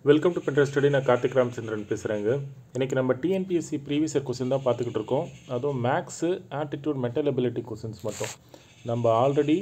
welcome to பென்ட்ரஸ் study நான் கார்த்திக் ராமச்சந்திரன் பேசுகிறேங்க இன்றைக்கி நம்ம டிஎன்பிஎஸ்சி ப்ரீவியஸ் இயர் கொஸ்டின் தான் பார்த்துக்கிட்டு இருக்கோம் அதுவும் maths aptitude mental ability questions மட்டும் நம்ம ஆல்ரெடி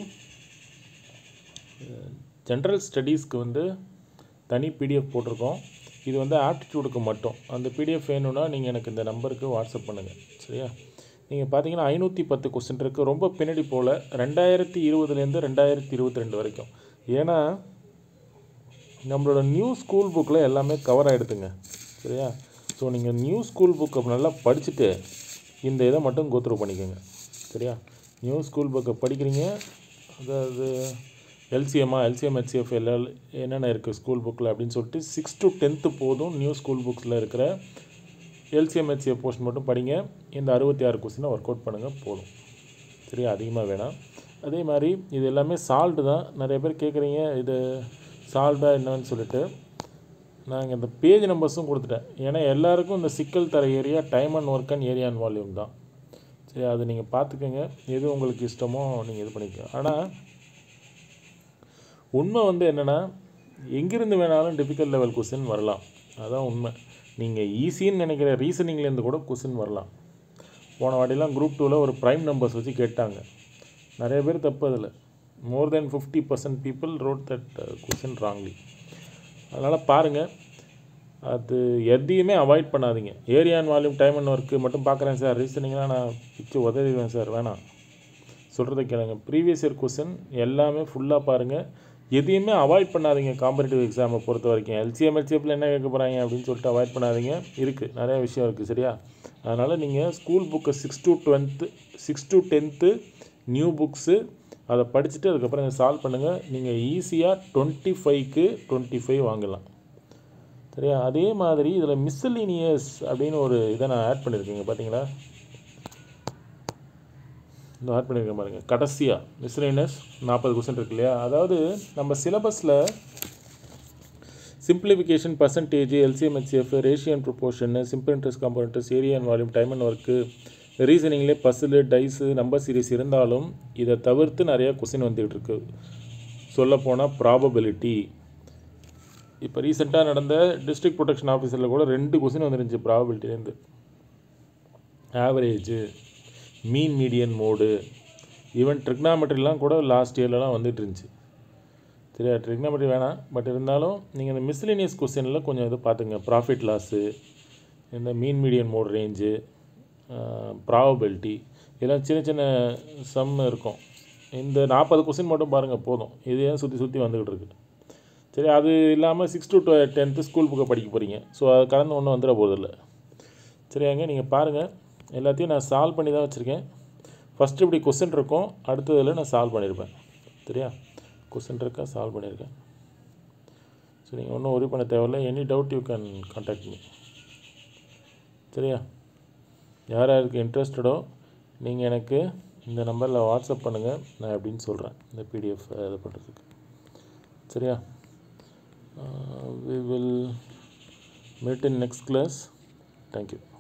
ஜென்ரல் ஸ்டடீஸ்க்கு வந்து தனி பிடிஎஃப் போட்டிருக்கோம் இது வந்து ஆப்டிடியூடுக்கு மட்டும் அந்த பிடிஎஃப் வேணும்னா நீங்கள் எனக்கு இந்த நம்பருக்கு வாட்ஸ்அப் பண்ணுங்கள் சரியா நீங்கள் பார்த்தீங்கன்னா ஐநூற்றி பத்து கொஸ்டின் இருக்குது ரொம்ப பின்னாடி போல் ரெண்டாயிரத்தி இருபதுலேருந்து ரெண்டாயிரத்தி இருபத்தி ரெண்டு வரைக்கும் ஏன்னா நம்மளோட நியூ ஸ்கூல் புக்கில் எல்லாமே கவர் ஆகிடுதுங்க சரியா ஸோ நீங்கள் நியூ ஸ்கூல் புக்கை நல்லா படிச்சுட்டு இந்த இதை மட்டும் கோத்ரூ பண்ணிக்கோங்க சரியா நியூ ஸ்கூல் புக்கை படிக்கிறீங்க அதாவது எல்சிஎம்மா எல்சிஎம் ஹெச்சிஎஃப் எல்எல் என்னென்ன இருக்குது ஸ்கூல் புக்கில் அப்படின்னு சொல்லிட்டு சிக்ஸ் டு டென்த்து போதும் நியூ ஸ்கூல் புக்ஸில் இருக்கிற எல்சிஎம் ஹெச்சிஎஃப் போர்ஷன் மட்டும் படிங்க இந்த அறுபத்தி ஆறு கொஸ்டினை ஒர்க் அவுட் பண்ணுங்கள் போதும் சரியா அதிகமாக வேணாம் அதே மாதிரி இது எல்லாமே சால்ட்டு தான் நிறைய பேர் கேட்குறீங்க இது சால்ட்டாக என்னன்னு சொல்லிட்டு நாங்கள் இந்த பேஜ் நம்பர்ஸும் கொடுத்துட்டேன் ஏன்னா எல்லாருக்கும் இந்த சிக்கல் தர area time and work and area and volume தான் சரி அது நீங்கள் பார்த்துக்கோங்க எது உங்களுக்கு இஷ்டமோ நீங்கள் இது பண்ணிக்கோங்க ஆனால் உண்மை வந்து என்னென்னா எங்கிருந்து வேணாலும் டிஃபிகல்ட் லெவல் கொஸ்டின் வரலாம் அதான் உண்மை நீங்கள் ஈஸின்னு நினைக்கிற ரீசனிங்லேருந்து கூட கொஸ்டின் வரலாம் போன வாட்டிலாம் குரூப் டூவில் ஒரு ப்ரைம் நம்பர்ஸ் வச்சு கேட்டாங்க நிறைய பேர் தப்பு அதில் more then fifty percent people wrote that question wrongly அதனால் பாருங்கள் அது எதையுமே அவாய்ட் பண்ணாதீங்க area and volume time and work மட்டும் பார்க்குறேன் சார் ரீசனிங்லாம் நான் பிச்சு உதவிடுவேன் சார் வேணாம் சொல்கிறத கேளுங்க ப்ரீவியஸ் இயர் கொஸ்டின் எல்லாமே ஃபுல்லாக பாருங்கள் எதையுமே அவாய்ட் பண்ணாதீங்க காம்படிட்டிவ் எக்ஸாமை பொறுத்த வரைக்கும் எல்சிஎம் எல்சிஎஃப்பில் என்ன கேட்க போகிறாங்க அப்படின்னு சொல்லிட்டு அவாய்ட் பண்ணாதீங்க இருக்குது நிறைய விஷயம் இருக்குது சரியா அதனால் நீங்கள் ஸ்கூல் புக்கை six to twelfth six to tenth new books அதை படிச்சுட்டு அதுக்கப்புறம் இதை சால்வ் பண்ணுங்கள் நீங்கள் ஈஸியாக டுவெண்ட்டி ஃபைவ்க்கு டுவெண்ட்டி ஃபைவ் வாங்கலாம் சரியா அதே மாதிரி இதில் மிஸ்ஸலினியஸ் அப்படின்னு ஒரு இதை நான் ஆட் பண்ணியிருக்கேங்க பார்த்தீங்களா இந்த ஆட் பண்ணியிருக்கேன் பாருங்கள் கடைசியாக மிஸ்லினஸ் நாற்பது கொஸ்டின் இருக்கு இல்லையா அதாவது நம்ம சிலபஸில் சிம்பிளிஃபிகேஷன் பர்சன்டேஜ் எல்சிஎம் ஹெச்எஃப் ரேஷியன் proportion simple interest components area and volume time and work ரீசனிங்லேயே பஸ்ஸில் டைஸு நம்பர் சீரிஸ் இருந்தாலும் இதை தவிர்த்து நிறைய கொஸ்டின் வந்துகிட்டு இருக்கு சொல்லப்போனால் ப்ராபபிலிட்டி இப்போ ரீசெண்டாக நடந்த டிஸ்ட்ரிக்ட் ப்ரொடெக்ஷன் ஆஃபீஸரில் கூட ரெண்டு கொஸ்டின் வந்துருந்துச்சு ப்ராபபிலிட்டிலேருந்து average mean median mode even ட்ரிக்னாமெட்ரிலாம் கூட லாஸ்ட் இயர்லலாம் வந்துட்டு இருந்துச்சு சரியா ட்ரிக்னாமெட்ரி வேணாம் பட் இருந்தாலும் நீங்கள் இந்த மிஸ்லினியஸ் கொஸ்டினில் கொஞ்சம் இது பார்த்துங்க ப்ராஃபிட் லாஸு இந்த mean median mode range probability இதெல்லாம் சின்ன சின்ன சம் இருக்கும் இந்த நாற்பது கொஸ்டின் மட்டும் பாருங்கள் போதும் இதே சுற்றி சுற்றி வந்துக்கிட்டு இருக்கு சரி அது இல்லாமல் சிக்ஸ் டு டென்த்து ஸ்கூல் புக்கை படிக்க போகிறீங்க ஸோ அது கலந்து ஒன்றும் வந்துட போதில்ல சரியாங்க நீங்கள் பாருங்கள் எல்லாத்தையும் நான் சால்வ் பண்ணி தான் வச்சுருக்கேன் ஃபஸ்ட்டு இப்படி கொஸ்டின் இருக்கும் அடுத்ததில் நான் சால்வ் பண்ணியிருப்பேன் சரியா கொஸ்டின் இருக்கா சால்வ் பண்ணியிருக்கேன் ஸோ நீங்கள் ஒன்றும் ஒரி பண்ண தேவையில்ல any doubt you can contact me சரியா யார் யாருக்கு இன்ட்ரெஸ்டடோ நீங்கள் எனக்கு இந்த நம்பரில் வாட்ஸ்அப் பண்ணுங்கள் நான் எப்படின்னு சொல்கிறேன் இந்த பிடிஎஃப் இது பண்ணுறதுக்கு சரியா we will meet in next class thank you